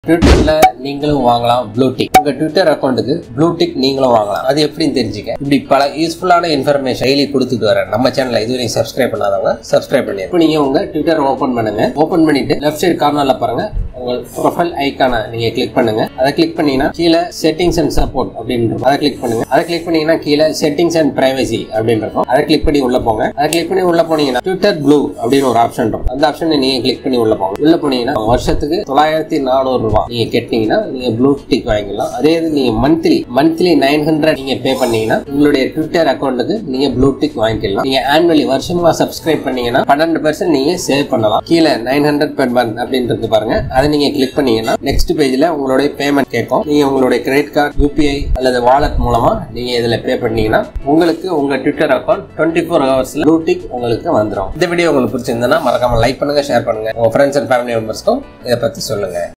ட்விட்டர்ல நீங்களும் வாங்கலாம் ப்ளூடிக் உங்க ட்விட்டர் அக்கௌண்ட்டுக்கு ப்ளூடிக் நீங்களும் வாங்கலாம் அது எப்படின்னு தெரிஞ்சுக்க இப்படி பல யூஸ்ஃபுல்லான இன்ஃபர்மேஷன் டெய்லி கொடுத்துட்டு வரேன் நம்ம சேனல்ல இதுவரை சப்ஸ்கிரைப் பண்ணாதவங்க சப்ஸ்கிரைப் பண்ணி இப்போ நீங்க உங்க ட்விட்டர் ஓபன் பண்ணுங்க ஓபன் பண்ணிட்டு லெஃப்ட் சைடு கார்னர்ல பாருங்க உங்க ப்ரொஃபைல் ஐக்கான நீங்க கிளிக் பண்ணுங்க அதை கிளிக் பண்ணீங்கன்னா கீழே செட்டிங்ஸ் அண்ட் சப்போர்ட் அப்படின்னு இருக்கும் அதை கிளிக் பண்ணுங்க அதை கிளிக் பண்ணீங்கன்னா கீழே செட்டிங்ஸ் அண்ட் பிரைவசி அப்படின்னு இருக்கும் அதை கிளிக் பண்ணி உள்ள போங்க அதை கிளிக் பண்ணி உள்ள போனீங்கன்னா ட்விட்டர் ப்ளூ அப்படின்னு ஒரு ஆப்ஷன் இருக்கும் அந்த ஆப்ஷனை நீங்க கிளிக் பண்ணி உள்ள போங்க உள்ள போனீங்கன்னா வருஷத்துக்கு தொள்ளாயிரத்தி நானூறு ரூபாய் நீங்க கட்டினீங்கன்னா நீங்க ப்ளூ டிக் வாங்கிக்கலாம் அதே இது நீங்க மந்த்லி மந்த்லி நைன் ஹண்ட்ரட் நீங்க பே பண்ணீங்கன்னா உங்களுடைய ட்விட்டர் அக்கௌண்ட்டுக்கு நீங்க ப்ளூ டிக் வாங்கிக்கலாம் நீங்க ஆனுவலி வருஷமா சப்ஸ்கிரைப் பண்ணீங்கன்னா பன்னெண்டு பெர்சன்ட் நீங்க சேவ் பண்ணலாம் கீழே நைன் ஹண்ட்ரட் பெர் மந்த் அப்படின்றது பாருங்க அதை நீங்க கிளிக் பண்ணீங்கன்னா நெக்ஸ்ட் பேஜ்ல உங்களுடைய பேமெண்ட் கேட்கும் நீங்க உங்களுடைய கிரெடிட் கார்டு யூபிஐ அல்லது வாலெட் மூலமா நீங்க இதுல பே பண்ணீங்கன்னா உங்களுக்கு உங்க ட்விட்டர் அக்கௌண்ட் டுவெண்ட்டி ஃபோர் ஹவர்ஸ்ல ப்ளூ டிக் உங்களுக்கு வந்துடும் இந்த வீடியோ உங்களுக்கு பிடிச்சிருந்ததுன்னா மறக்காம லைக் பண்ணுங்க ஷேர் பண்ணுங்க உங்க ஃப்ரெண்ட்ஸ் அண்ட் ஃபேமிலி மெம்பர்ஸ்க்கும் இதை பத்தி சொல்லுங்க